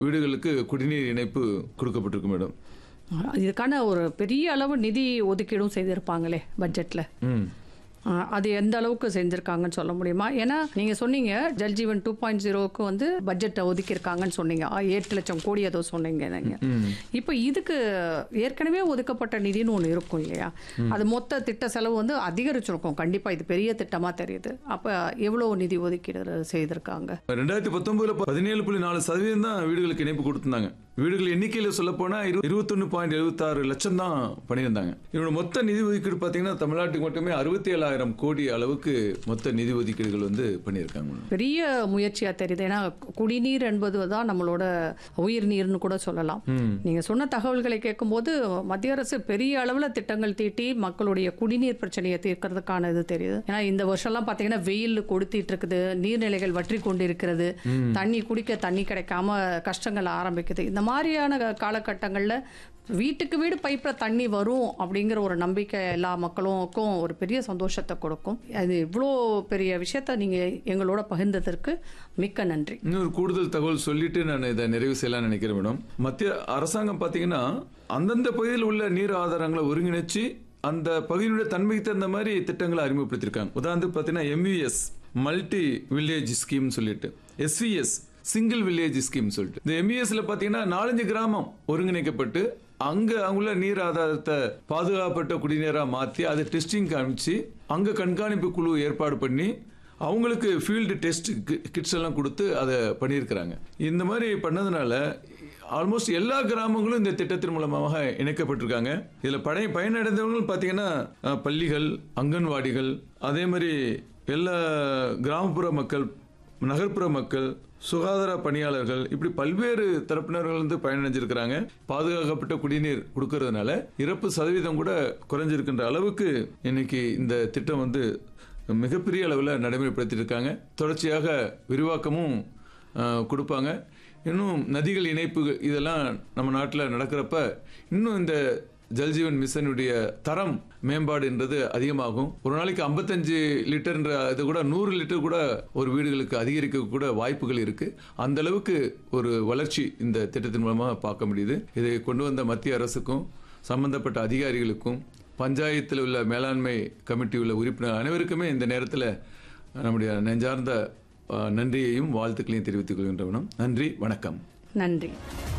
வீடுகளுக்கு குடிநீர் இணைப்பு கொடுக்கப்பட்டிருக்கு மேடம் இதுக்கான ஒரு பெரிய அளவு நிதி ஒதுக்கீடும் செய்திருப்பாங்களே பட்ஜெட்டில் ம் அது எந்த அளவுக்கு செஞ்சுருக்காங்கன்னு சொல்ல முடியுமா ஏன்னா நீங்கள் சொன்னீங்க ஜல்ஜீவன் டூ பாயிண்ட் ஜீரோவுக்கு வந்து பட்ஜெட்டை ஒதுக்கியிருக்காங்கன்னு சொன்னீங்க ஆ, எட்டு லட்சம் கோடி ஏதோ சொன்னீங்க நீங்கள் இப்போ இதுக்கு ஏற்கனவே ஒதுக்கப்பட்ட நிதின்னு ஒன்று இருக்கும் இல்லையா அது மொத்த திட்ட செலவு வந்து அதிகரிச்சிருக்கும் கண்டிப்பாக இது பெரிய திட்டமாக தெரியுது அப்போ எவ்வளோ நிதி ஒதுக்கீடு செய்திருக்காங்க ரெண்டாயிரத்தி பத்தொன்பதுல பதினேழு புள்ளி நாலு சதவீதம் தான் வீடுகளுக்கு இணைப்பு கொடுத்திருந்தாங்க வீடுகள் எண்ணிக்கையில சொல்ல போனா இருபத்தொன்னு பாயிண்ட் எழுபத்தாறு லட்சம் தான் பண்ணியிருந்தாங்க இதோட மொத்த நிதி ஒதுக்கீடு பாத்தீங்கன்னா தமிழ்நாட்டுக்கு மட்டுமே அறுபத்தி ஏழாயிரம் கோடி அளவுக்கு மொத்த நிதி ஒதுக்கீடுகள் வந்து பண்ணியிருக்காங்க மேடம். பெரிய முயற்சியாக தெரியுது ஏன்னா குடிநீர் என்பது தான் நம்மளோட உயிர் நீர்னு கூட சொல்லலாம் நீங்கள் சொன்ன தகவல்களை கேட்கும்போது மத்திய அரசு பெரிய அளவில் திட்டங்கள் தீட்டி மக்களுடைய குடிநீர் பிரச்சனையை தீர்க்கறதுக்கான இது தெரியுது ஏன்னா இந்த வருஷம்லாம் பார்த்தீங்கன்னா வெயில் கொடுத்திட்டு இருக்குது நீர்நிலைகள் வற்றி கொண்டு இருக்கிறது தண்ணி குடிக்க தண்ணி கிடைக்காம கஷ்டங்கள் ஆரம்பிக்குது இந்த மாதிரியான காலகட்டங்களில் வீட்டுக்கு வீடு பைப்பில் தண்ணி வரும் அப்படிங்கிற ஒரு நம்பிக்கை எல்லா மக்களுக்கும் ஒரு பெரிய சந்தோஷத்தை கொடுக்கும் அது இவ்வளோ பெரிய விஷயத்த நீங்கள் எங்களோட பகிர்ந்ததற்கு மிக்க நன்றி இன்னொரு கூடுதல் தகவல் சொல்லிட்டு நான் இதை நிறைவு செய்யலாம்னு நினைக்கிறேன் மேடம் மத்திய அரசாங்கம் பாத்தீங்கன்னா அந்தந்த பகுதியில் உள்ள நீர் ஆதாரங்களை ஒருங்கிணைச்சு அந்த பகுதியினுடைய தன்மைக்கு தகுந்த மாதிரி திட்டங்களை அறிமுகப்படுத்தியிருக்காங்க உதாரணத்துக்கு பார்த்தீங்கன்னா எம்யூஎஸ் மல்டி வில்லேஜ் ஸ்கீம் சொல்லிட்டு எஸ்விஎஸ் சிங்கிள் வில்லேஜ் ஸ்கீம் சொல்லிட்டு இந்த எம்யூஎஸ்ல பாத்தீங்கன்னா நாலஞ்சு கிராமம் ஒருங்கிணைக்கப்பட்டு அங்க அங்குள்ள நீர் ஆதாரத்தை பாதுகாப்பட்ட குடிநீரா மாத்தி அதை டெஸ்டிங் காமிச்சு அங்க கண்காணிப்பு குழு ஏற்பாடு பண்ணி அவங்களுக்கு ஃபீல்டு டெஸ்ட் கிட்ஸ் எல்லாம் கொடுத்து அதை பண்ணியிருக்கிறாங்க இந்த மாதிரி பண்ணதுனால ஆல்மோஸ்ட் எல்லா கிராமங்களும் இந்த திட்டத்தின் மூலமாக இணைக்கப்பட்டிருக்காங்க இதில் படை பயனடைந்தவர்கள் பார்த்தீங்கன்னா அஹ், பள்ளிகள் அங்கன்வாடிகள் அதே மாதிரி எல்லா கிராமப்புற மக்கள் நகர்ப்புற மக்கள் சுகாதார பணியாளர்கள் இப்படி பல்வேறு தரப்பினர்கள் வந்து பயனடைஞ்சிருக்கிறாங்க பாதுகாக்கப்பட்ட குடிநீர் கொடுக்கறதுனால இறப்பு சதவீதம் கூட குறைஞ்சிருக்கின்ற அளவுக்கு இன்னைக்கு இந்த திட்டம் வந்து மிகப்பெரிய அளவில் நடைமுறைப்படுத்தியிருக்காங்க தொடர்ச்சியாக விரிவாக்கமும் அஹ், கொடுப்பாங்க இன்னும் நதிகள் இணைப்பு இதெல்லாம் நம்ம நாட்டில் நடக்கிறப்ப இன்னும் இந்த ஜல்ஜீவன் மிஷனுடைய தரம் மேம்பாடுன்றது அதிகமாகும் ஒரு நாளைக்கு 55 லிட்டர்ன்ற இது கூட நூறு லிட்டர் கூட ஒரு வீடுகளுக்கு அதிகரிக்க கூட வாய்ப்புகள் இருக்கு அந்த அளவுக்கு ஒரு வளர்ச்சி இந்த திட்டத்தின் மூலமாக பார்க்க முடியுது இதை கொண்டு வந்த மத்திய அரசுக்கும் சம்பந்தப்பட்ட அதிகாரிகளுக்கும் பஞ்சாயத்தில் உள்ள மேலாண்மை கமிட்டி உள்ள உறுப்பினர் அனைவருக்குமே இந்த நேரத்தில் நம்முடைய நெஞ்சார்ந்த அஹ், நன்றியையும் வாழ்த்துக்களையும் தெரிவித்துக் கொள்கின்றவனும் நன்றி வணக்கம் நன்றி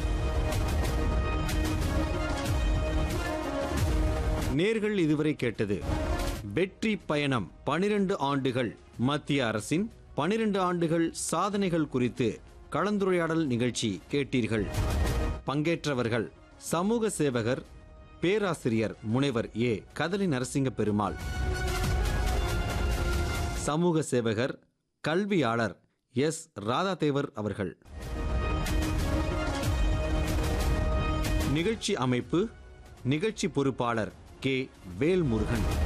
நேர்கள் இதுவரை கேட்டது வெற்றி பயணம் பனிரெண்டு ஆண்டுகள் மத்திய அரசின் பனிரெண்டு ஆண்டுகள் சாதனைகள் குறித்து கலந்துரையாடல் நிகழ்ச்சி கேட்டீர்கள் பங்கேற்றவர்கள் சமூக சேவகர் பேராசிரியர் முனைவர் ஏ கதலி நரசிங்க பெருமாள் சமூக சேவகர் கல்வியாளர் எஸ் ராதாதேவர் அவர்கள் நிகழ்ச்சி அமைப்பு நிகழ்ச்சி பொறுப்பாளர் கே வேல்முருகன்